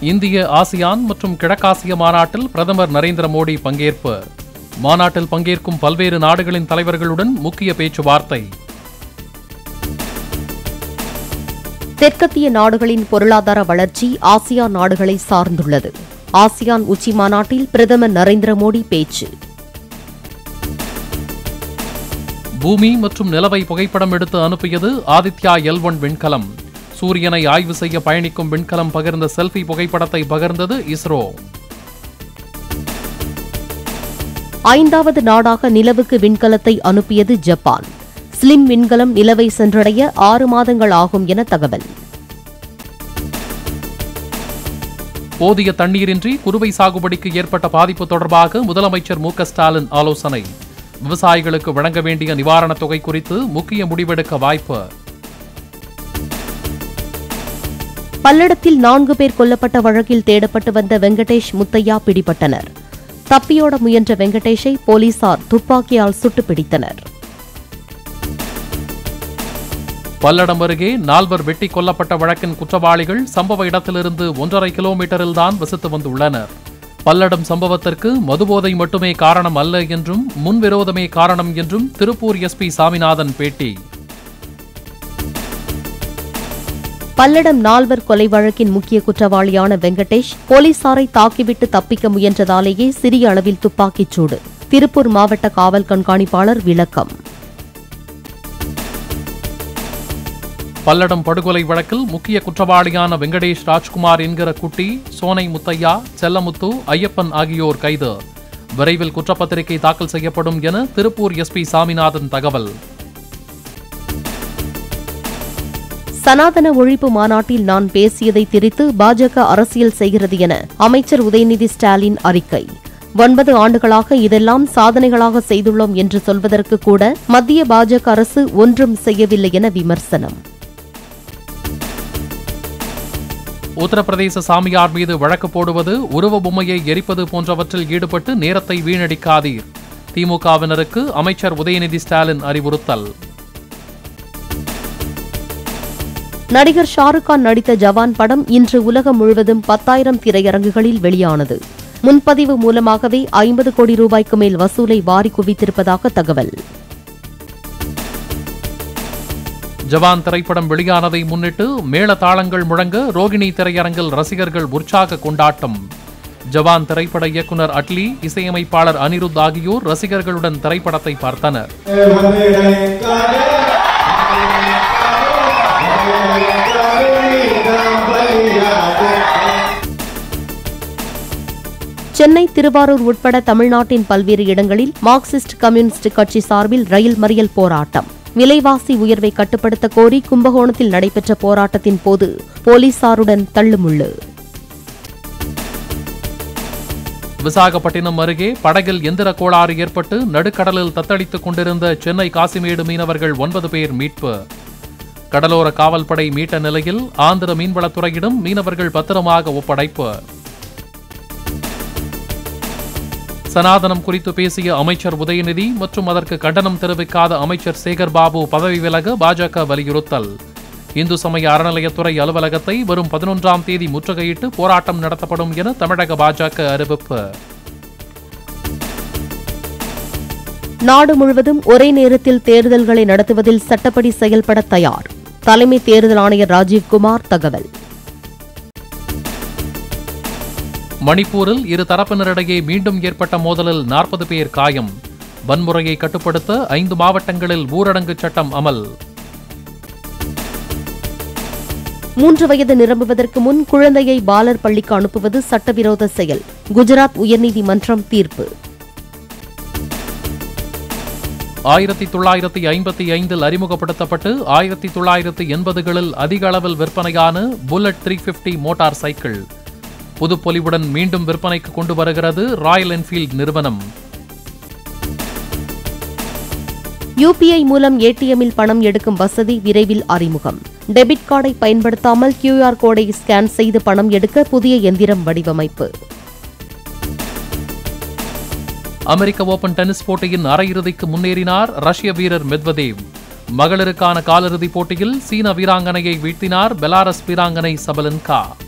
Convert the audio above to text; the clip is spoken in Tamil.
இந்திய ஆசியான் மற்றும் கிழக்காசிய மாநாட்டில் பிரதமர் நரேந்திர மோடி பங்கேற்பு மாநாட்டில் பங்கேற்கும் பல்வேறு நாடுகளின் தலைவர்களுடன் முக்கிய பேச்சுவார்த்தை தெற்கத்திய நாடுகளின் பொருளாதார வளர்ச்சி ஆசியான் நாடுகளை சார்ந்துள்ளது ஆசியான் உச்சி மாநாட்டில் பிரதமர் நரேந்திர மோடி பேச்சு பூமி மற்றும் நிலவை புகைப்படம் எடுத்து அனுப்பியது ஆதித்யா எல் ஒன் விண்கலம் சூரியனை ஆய்வு செய்ய பயணிக்கும் விண்கலம் பகிர்ந்த செல்ஃபி புகைப்படத்தை பகிர்ந்தது இஸ்ரோ ஐந்தாவது நாடாக நிலவுக்கு விண்கலத்தை அனுப்பியது ஜப்பான் ஸ்லிம் விண்கலம் நிலவை சென்றடைய ஆறு மாதங்கள் ஆகும் என தகவல் போதிய தண்ணீரின்றி குறுவை சாகுபடிக்கு ஏற்பட்ட பாதிப்பு தொடர்பாக முதலமைச்சர் மு க ஸ்டாலின் ஆலோசனை விவசாயிகளுக்கு வழங்க வேண்டிய நிவாரணத் தொகை குறித்து முக்கிய முடிவெடுக்க வாய்ப்பு பல்லடத்தில் நான்கு பேர் கொல்லப்பட்ட வழக்கில் தேடப்பட்டு வந்த வெங்கடேஷ் முத்தையா பிடிபட்டனர் தப்பியோட முயன்ற வெங்கடேஷை போலீசார் துப்பாக்கியால் சுட்டு பிடித்தனர் பல்லடம் அருகே நால்வர் வெட்டி கொல்லப்பட்ட வழக்கின் குற்றவாளிகள் சம்பவ இடத்திலிருந்து ஒன்றரை கிலோமீட்டரில்தான் வசித்து வந்துள்ளனர் பல்லடம் சம்பவத்திற்கு மதுபோதை மட்டுமே காரணம் அல்ல என்றும் முன்விரோதமே காரணம் என்றும் திருப்பூர் எஸ்பி சாமிநாதன் பேட்டி பல்லடம் நால்வர் கொலை வழக்கின் முக்கிய குற்றவாளியான வெங்கடேஷ் போலீசாரை தாக்கிவிட்டு தப்பிக்க முயன்றதாலேயே சிறிய அளவில் துப்பாக்கிச் சூடு திருப்பூர் மாவட்ட காவல் கண்காணிப்பாளர் விளக்கம் பல்லடம் படுகொலை வழக்கில் முக்கிய குற்றவாளியான வெங்கடேஷ் ராஜ்குமார் என்கிற குட்டி சோனை முத்தையா செல்லமுத்து ஐயப்பன் ஆகியோர் கைது விரைவில் குற்றப்பத்திரிகை தாக்கல் செய்யப்படும் என திருப்பூர் எஸ்பி சாமிநாதன் தகவல் சனாதன ஒழிப்பு மாநாட்டில் நான் பேசியதை திரித்து பாஜக அரசியல் செய்கிறது என அமைச்சர் உதயநிதி ஸ்டாலின் அறிக்கை ஒன்பது ஆண்டுகளாக இதெல்லாம் சாதனைகளாக செய்துள்ளோம் என்று சொல்வதற்கு கூட மத்திய பாஜக அரசு ஒன்றும் செய்யவில்லை என விமர்சனம் உத்தரப்பிரதேச சாமியார் மீது வழக்கு போடுவது உருவ பொம்மையை எரிப்பது போன்றவற்றில் ஈடுபட்டு நேரத்தை வீணடிக்காதீர் திமுகவினருக்கு அமைச்சர் உதயநிதி ஸ்டாலின் அறிவுறுத்தல் நடிகர் ஷாருக் கான் நடித்த ஜவான் படம் இன்று உலகம் முழுவதும் பத்தாயிரம் திரையரங்குகளில் வெளியானது முன்பதிவு மூலமாகவே ஐம்பது கோடி ரூபாய்க்கு மேல் வசூலை வாரி குவித்திருப்பதாக தகவல் ஜவான் திரைப்படம் வெளியானதை முன்னிட்டு மேள தாளங்கள் முழங்க ரோகிணி திரையரங்கில் ரசிகர்கள் உற்சாக கொண்டாட்டம் ஜவான் திரைப்பட இயக்குனர் அட்லி இசையமைப்பாளர் அனிருத் ஆகியோர் ரசிகர்களுடன் திரைப்படத்தை பார்த்தனர் சென்னை திருவாரூர் உட்பட தமிழ்நாட்டின் பல்வேறு இடங்களில் மார்க்சிஸ்ட் கம்யூனிஸ்ட் கட்சி சார்பில் ரயில் மறியல் போராட்டம் விலைவாசி உயர்வை கட்டுப்படுத்த கோரி கும்பகோணத்தில் நடைபெற்ற போராட்டத்தின் போது போலீசாருடன் தள்ளுமுள்ளு விசாகப்பட்டினம் அருகே படகில் எந்திர கோளாறு ஏற்பட்டு நடுக்கடலில் தத்தளித்துக் கொண்டிருந்த சென்னை காசிமேடு மீனவர்கள் ஒன்பது பேர் மீட்பு கடலோர காவல்படை மீட்ட நிலையில் ஆந்திர மீன்வளத்துறையிடம் மீனவர்கள் பத்திரமாக ஒப்படைப்பு சனாதனம் குறித்து பேசிய அமைச்சர் உதயநிதி மற்றும் அதற்கு கண்டனம் தெரிவிக்காத அமைச்சர் சேகர் பாபு பதவி விலக பாஜக வலியுறுத்தல் இந்து சமய அறநிலையத்துறை அலுவலகத்தை வரும் பதினொன்றாம் தேதி முற்றுகையிட்டு போராட்டம் நடத்தப்படும் என தமிழக பாஜக அறிவிப்பு நாடு முழுவதும் ஒரே நேரத்தில் தேர்தல்களை நடத்துவதில் சட்டப்படி செயல்பட தயார் தலைமை தேர்தல் ஆணையர் ராஜீவ்குமார் தகவல் மணிப்பூரில் இரு தரப்பினரிடையே மீண்டும் ஏற்பட்ட மோதலில் நாற்பது பேர் காயம் வன்முறையை கட்டுப்படுத்த ஐந்து மாவட்டங்களில் ஊரடங்கு சட்டம் அமல் மூன்று வயது நிரம்புவதற்கு முன் குழந்தையை பாலர் பள்ளிக்கு அனுப்புவது சட்டவிரோத செயல் குஜராத் உயர்நீதிமன்றம் தீர்ப்பு ஆயிரத்தி தொள்ளாயிரத்தி ஐம்பத்தி ஐந்தில் அறிமுகப்படுத்தப்பட்டு ஆயிரத்தி தொள்ளாயிரத்தி எண்பதுகளில் அதிக அளவில் விற்பனையான Bullet three fifty motor cycle புதுப்பொலிவுடன் மீண்டும் விற்பனைக்கு கொண்டு வருகிறது ராயல் என்ஃபீல்ட் நிறுவனம் யுபிஐ மூலம் ஏடிஎம்மில் பணம் எடுக்கும் வசதி விரைவில் அறிமுகம் டெபிட் கார்டை பயன்படுத்தாமல் கியூஆர் கோடை ஸ்கேன் செய்து பணம் எடுக்க புதிய எந்திரம் வடிவமைப்பு அமெரிக்க ஓபன் டென்னிஸ் போட்டியின் அரையிறுதிக்கு முன்னேறினார் ரஷ்ய வீரர் மெத்வதேவ் மகளிருக்கான காலிறுதிப் போட்டியில் சீன வீராங்கனையை வீழ்த்தினார் பெலாரஸ் வீராங்கனை சபலன்கா